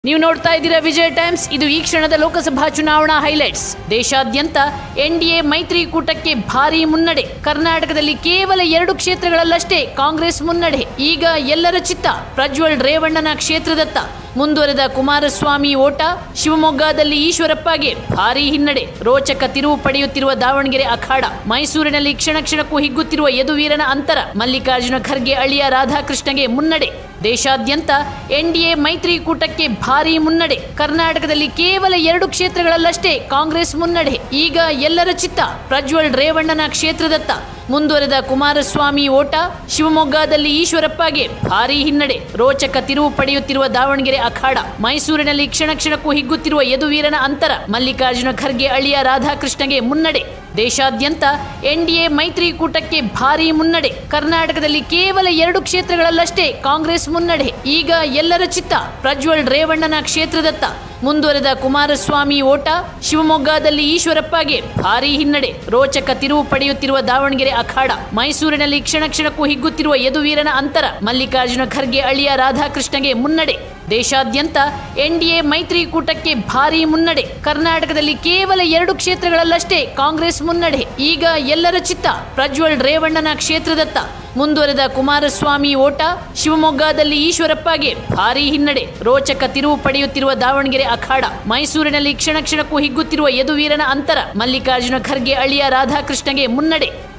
ನೀವು ನೋಡ್ತಾ ಇದ್ದೀರಾ ವಿಜಯ್ ಟೈಮ್ಸ್ ಇದು ಈ ಕ್ಷಣದ ಲೋಕಸಭಾ ಚುನಾವಣಾ ಹೈಲೈಟ್ಸ್ ದೇಶಾದ್ಯಂತ ಎನ್ಡಿಎ ಮೈತ್ರಿಕೂಟಕ್ಕೆ ಭಾರಿ ಮುನ್ನಡೆ ಕರ್ನಾಟಕದಲ್ಲಿ ಕೇವಲ ಎರಡು ಕ್ಷೇತ್ರಗಳಲ್ಲಷ್ಟೇ ಕಾಂಗ್ರೆಸ್ ಮುನ್ನಡೆ ಈಗ ಎಲ್ಲರ ಚಿತ್ತ ಪ್ರಜ್ವಲ್ ರೇವಣ್ಣನ ಕ್ಷೇತ್ರದತ್ತ ಮುಂದುವರೆದ ಕುಮಾರಸ್ವಾಮಿ ಓಟ ಶಿವಮೊಗ್ಗದಲ್ಲಿ ಈಶ್ವರಪ್ಪಗೆ ಭಾರೀ ಹಿನ್ನಡೆ ರೋಚಕ ತಿರುವು ಪಡೆಯುತ್ತಿರುವ ದಾವಣಗೆರೆ ಅಖಾಡ ಮೈಸೂರಿನಲ್ಲಿ ಕ್ಷಣ ಕ್ಷಣಕ್ಕೂ ಹಿಗ್ಗುತ್ತಿರುವ ಯದುವೀರನ ಅಂತರ ಮಲ್ಲಿಕಾರ್ಜುನ ಖರ್ಗೆ ಅಳಿಯ ರಾಧಾಕೃಷ್ಣಗೆ ಮುನ್ನಡೆ ದೇಶಾದ್ಯಂತ ಎನ್ಡಿಎ ಮೈತ್ರಿಕೂಟಕ್ಕೆ ಭಾರೀ ಮುನ್ನಡೆ ಕರ್ನಾಟಕದಲ್ಲಿ ಕೇವಲ ಎರಡು ಕ್ಷೇತ್ರಗಳಲ್ಲಷ್ಟೇ ಕಾಂಗ್ರೆಸ್ ಮುನ್ನಡೆ ಈಗ ಎಲ್ಲರ ಚಿತ್ತ ಪ್ರಜ್ವಲ್ ರೇವಣ್ಣನ ಕ್ಷೇತ್ರದತ್ತ ಮುಂದುವರೆದ ಕುಮಾರಸ್ವಾಮಿ ಓಟ ಶಿವಮೊಗ್ಗದಲ್ಲಿ ಈಶ್ವರಪ್ಪಗೆ ಭಾರೀ ಹಿನ್ನಡೆ ರೋಚಕ ತಿರುವು ಪಡೆಯುತ್ತಿರುವ ದಾವಣಗೆರೆ ಅಖಾಡ ಮೈಸೂರಿನಲ್ಲಿ ಕ್ಷಣ ಕ್ಷಣಕ್ಕೂ ಹಿಗ್ಗುತ್ತಿರುವ ಯದುವೀರನ ಅಂತರ ಮಲ್ಲಿಕಾರ್ಜುನ ಖರ್ಗೆ ಅಳಿಯ ರಾಧಾಕೃಷ್ಣಗೆ ಮುನ್ನಡೆ ದೇಶಾದ್ಯಂತ ಎನ್ಡಿಎ ಮೈತ್ರಿಕೂಟಕ್ಕೆ ಭಾರೀ ಮುನ್ನಡೆ ಕರ್ನಾಟಕದಲ್ಲಿ ಕೇವಲ ಎರಡು ಕ್ಷೇತ್ರಗಳಲ್ಲಷ್ಟೇ ಕಾಂಗ್ರೆಸ್ ಮುನ್ನಡೆ ಈಗ ಎಲ್ಲರ ಚಿತ್ತ ಪ್ರಜ್ವಲ್ ರೇವಣ್ಣನ ಕ್ಷೇತ್ರದತ್ತ ಮುಂದುವರೆದ ಕುಮಾರಸ್ವಾಮಿ ಓಟ ಶಿವಮೊಗ್ಗದಲ್ಲಿ ಈಶ್ವರಪ್ಪಗೆ ಭಾರೀ ಹಿನ್ನಡೆ ರೋಚಕ ತಿರುವು ಪಡೆಯುತ್ತಿರುವ ದಾವಣಗೆರೆ ಅಖಾಡ ಮೈಸೂರಿನಲ್ಲಿ ಕ್ಷಣ ಕ್ಷಣಕ್ಕೂ ಹಿಗ್ಗುತ್ತಿರುವ ಯದುವೀರನ ಅಂತರ ಮಲ್ಲಿಕಾರ್ಜುನ ಖರ್ಗೆ ಅಳಿಯ ರಾಧಾಕೃಷ್ಣಗೆ ಮುನ್ನಡೆ ದೇಶಾದ್ಯಂತ ಎನ್ಡಿಎ ಮೈತ್ರಿಕೂಟಕ್ಕೆ ಭಾರೀ ಮುನ್ನಡೆ ಕರ್ನಾಟಕದಲ್ಲಿ ಕೇವಲ ಎರಡು ಕ್ಷೇತ್ರಗಳಲ್ಲಷ್ಟೇ ಕಾಂಗ್ರೆಸ್ ಮುನ್ನಡೆ ಈಗ ಎಲ್ಲರ ಚಿತ್ತ ಪ್ರಜ್ವಲ್ ರೇವಣ್ಣನ ಕ್ಷೇತ್ರದತ್ತ ಮುಂದುವರೆದ ಕುಮಾರಸ್ವಾಮಿ ಓಟ ಶಿವಮೊಗ್ಗದಲ್ಲಿ ಈಶ್ವರಪ್ಪಗೆ ಭಾರೀ ಹಿನ್ನಡೆ ರೋಚಕ ತಿರುವು ಪಡೆಯುತ್ತಿರುವ ದಾವಣಗೆರೆ ಅಖಾಡ ಮೈಸೂರಿನಲ್ಲಿ ಕ್ಷಣ ಕ್ಷಣಕ್ಕೂ ಹಿಗ್ಗುತ್ತಿರುವ ಯದುವೀರನ ಅಂತರ ಮಲ್ಲಿಕಾರ್ಜುನ ಖರ್ಗೆ ಅಳಿಯ ರಾಧಾಕೃಷ್ಣಗೆ ಮುನ್ನಡೆ